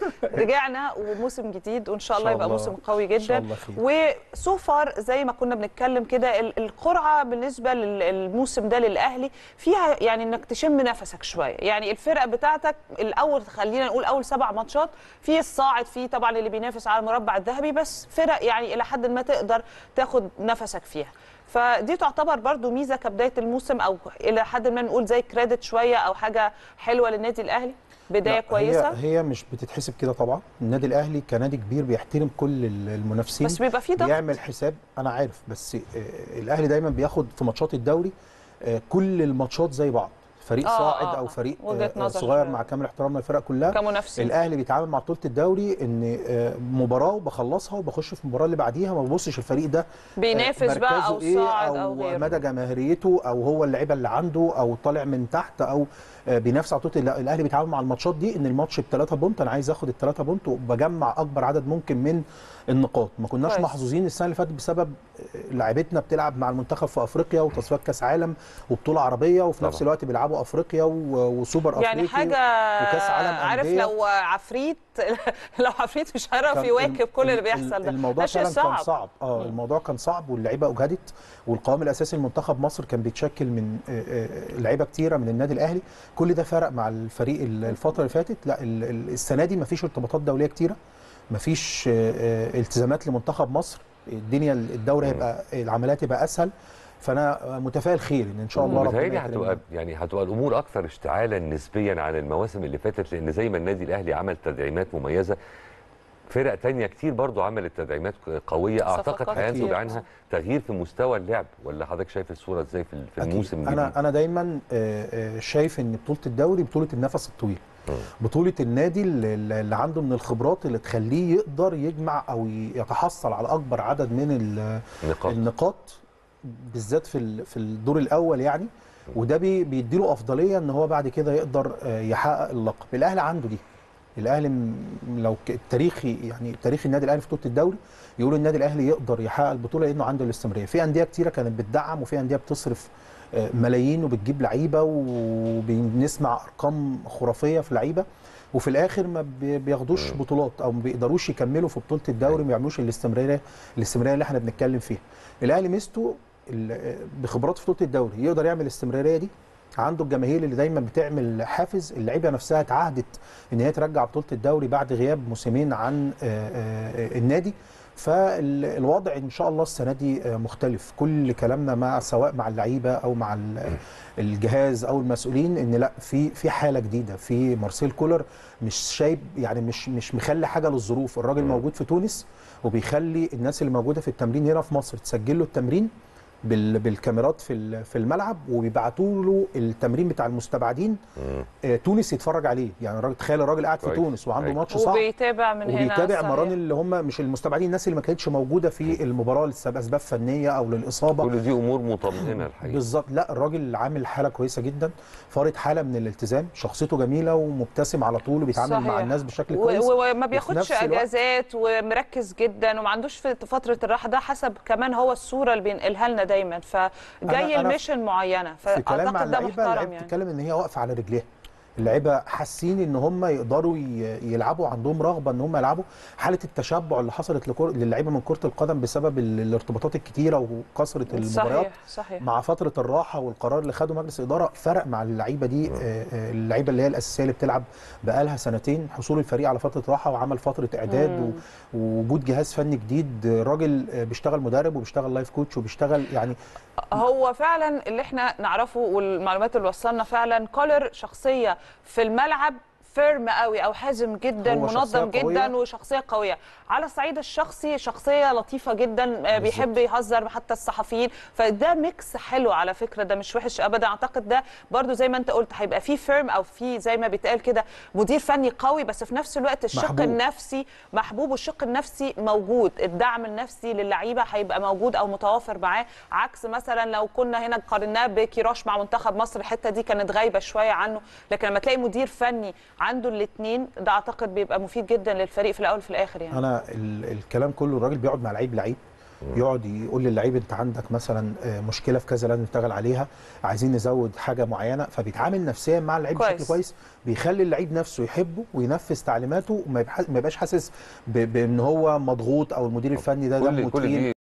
رجعنا وموسم جديد وان شاء الله شاء يبقى الله. موسم قوي إن شاء جدا الله خير. وسو فار زي ما كنا بنتكلم كده ال- القرعه بالنسبه للموسم ده للاهلي فيها يعني انك تشم نفسك شويه يعني الفرق بتاعتك الاول خلينا نقول اول سبع ماتشات في الصاعد في طبعا اللي بينافس على المربع الذهبي بس فرق يعني الى حد ما تقدر تاخد نفسك فيها فدي تعتبر برضو ميزه كبدايه الموسم او الى حد ما نقول زي كريدت شويه او حاجه حلوه للنادي الاهلي بدايه لا، كويسه هي هي مش بتتحسب كده طبعا النادي الاهلي كنادي كبير بيحترم كل ال- المنافسين بس بيبقى في ضغط بيعمل حساب انا عارف بس آه، الاهلي دايما بياخد في ماتشات الدوري آه، كل الماتشات زي بعض فريق آه، صاعد آه، او آه. فريق وجهة آه، نظر صغير شوية. مع كامل احترامنا للفرق كلها كمنافسين الاهلي بيتعامل مع بطوله الدوري ان آه، مباراه وبخلصها وبخش في المباراه اللي بعديها ما ببصش الفريق ده آه، بينافس بقى مركزه او إيه صاعد او او غيره مدى جماهيريته او هو اللعيبه اللي عنده او طالع من تحت او آه، بينافس على بطوله لا، الاهلي بيتعامل مع الماتشات دي ان الماتش بثلاثه بونت انا عايز اخد الثلاثه بونت وبجمع اكبر عدد ممكن من النقاط ما كناش كويس. محظوظين السنه اللي فاتت بسبب آه، لعيبتنا بتلعب مع المنتخب في افريقيا وتصفيات كاس عالم وبطوله عربيه وفي نفس طبعا. الوقت بيلعبوا افريقيا و- وسوبر افريقي يعني حاجه وكاس عالم عارف أندية. لو عفريت لو عفريت مش هيعرف كان يواكب ال- كل اللي ال- بيحصل ده الموضوع ده شيء فعلا كان صعب اه مم. الموضوع كان صعب واللعيبه اجهدت والقوام الاساسي لمنتخب مصر كان بيتشكل من آه، آه، لعيبه كتيره من النادي الاهلي كل ده فرق مع الفريق ال- الفتره اللي فاتت لا ال- ال- السنه دي مفيش ارتباطات دوليه كتيره مفيش آه، آه، التزامات لمنتخب مصر الدنيا الدوري هيبقى العمليات تبقى اسهل فانا متفائل خير ان ان شاء الله ربنا متهيألي يكرمنا. هتبقى يعني هتبقى الامور اكثر اشتعالا نسبيا عن المواسم اللي فاتت لان زي ما النادي الاهلي عمل تدعيمات مميزه فرق تانية كتير برضو عملت تدعيمات قوية اعتقد صفقات هينتج كتير. عنها تغيير في مستوى اللعب ولا حضرتك شايف الصورة ازاي في في أكيد. الموسم الجديد انا انا دايما آه، آه، شايف ان بطوله الدوري بطوله النفس الطويل بطوله النادي اللي اللي عنده من الخبرات اللي تخليه يقدر يجمع او يتحصل على اكبر عدد من ال- نقاط النقاط بالذات في ال- في الدور الاول يعني وده بي- بيديله افضليه ان هو بعد كده يقدر آه، يحقق اللقب الاهلي عنده دي الاهلي م- لو ك- التاريخي يعني تاريخ النادي الاهلي في بطوله الدوري يقول النادي الاهلي يقدر يحقق البطوله لانه عنده الاستمراريه في انديه كتيره كانت بتدعم وفي انديه بتصرف آه، ملايين وبتجيب لعيبه وبنسمع ارقام خرافيه في لعيبه وفي الاخر ما بي- بياخدوش مم. بطولات او ما بيقدروش يكملوا في بطوله الدوري ما يعملوش الاستمراريه الاستمراريه اللي احنا بنتكلم فيها الاهلي ميزته ال- بخبراته في بطوله الدوري يقدر يعمل الاستمراريه دي عنده الجماهير اللي دايما بتعمل حافز اللعيبه نفسها اتعهدت ان هي ترجع بطوله الدوري بعد غياب موسمين عن آه، آه، النادي فالوضع ان شاء الله السنه دي آه، مختلف كل كلامنا مع سواء مع اللعيبه او مع ال- الجهاز او المسؤولين ان لا في في حاله جديده في مارسيل كولر مش شايب يعني مش مش مخلي حاجه للظروف الراجل مم. موجود في تونس وبيخلي الناس اللي موجوده في التمرين هنا في مصر تسجل له التمرين بال- بالكاميرات في ال- في الملعب وبيبعتوا له التمرين بتاع المستبعدين مم. آه، تونس يتفرج عليه يعني الراجل تخيل الراجل قاعد في كويس. تونس وعنده أيوة. ماتش صعب وبيتابع من هنا وبيتابع صحيح. مران اللي هم مش المستبعدين الناس اللي ما كانتش موجوده في المباراه لسبب اسباب فنيه او للاصابه كل دي امور مطمئنة الحقيقة بالظبط لا الراجل عامل حاله كويسه جدا فارض حاله من الالتزام شخصيته جميله ومبتسم على طول وبيتعامل مع صحيح. الناس بشكل و- كويس و- وما وفي بياخدش نفس الوقت- اجازات ومركز جدا وما عندوش في فتره الراحه ده حسب كمان هو الصوره اللي بينقلها لنا دايما فجاي أنا- الميشن معينه في كلام مع فاعتقد ده اللعيبه محترم اللعيبه يعني بتتكلم ان هي واقفه على رجليها اللعيبه حاسين ان هم يقدروا ي- يلعبوا عندهم رغبه ان هم يلعبوا حاله التشبع اللي حصلت لكر... للعيبه من كره القدم بسبب ال- الارتباطات الكتيره وكثره المباريات صحيح صحيح مع فتره الراحه والقرار اللي خده مجلس الاداره فرق مع اللعيبه دي آه، آه، اللعيبه اللي هي الاساسيه اللي بتلعب بقالها سنتين حصول الفريق على فتره راحه وعمل فتره اعداد مم. و- ووجود جهاز فني جديد آه، راجل آه، بيشتغل مدرب وبيشتغل لايف كوتش وبيشتغل يعني هو فعلا اللي احنا نعرفه والمعلومات اللي وصلنا فعلا كولر شخصيه في الملعب فيرم قوي او حازم جدا هو شخصية منظم جدا قوية. وشخصيه قويه على الصعيد الشخصي شخصيه لطيفه جدا آه، بيحب يهزر حتى الصحفيين فده ميكس حلو على فكره ده مش وحش ابدا اعتقد ده برضو زي ما انت قلت هيبقى في فيرم او في زي ما بيتقال كده مدير فني قوي بس في نفس الوقت الشق محبوب. النفسي محبوب والشق النفسي موجود الدعم النفسي للعيبه هيبقى موجود او متوافر معاه عكس مثلا لو كنا هنا قارناه بكيروش مع منتخب مصر الحته دي كانت غايبه شويه عنه لكن لما تلاقي مدير فني عنده الاثنين ده اعتقد بيبقى مفيد جدا للفريق في الاول وفي الاخر يعني انا ال- الكلام كله الراجل بيقعد مع لعيب لعيب يقعد يقول للعيب انت عندك مثلا آه، مشكله في كذا لازم نشتغل عليها عايزين نزود حاجه معينه فبيتعامل نفسيا مع اللعيب كويس. بشكل كويس بيخلي اللعيب نفسه يحبه وينفذ تعليماته وما يبح- ما يبقاش حاسس ب- بان هو مضغوط او المدير الفني ده كل دمه كل تقيل دي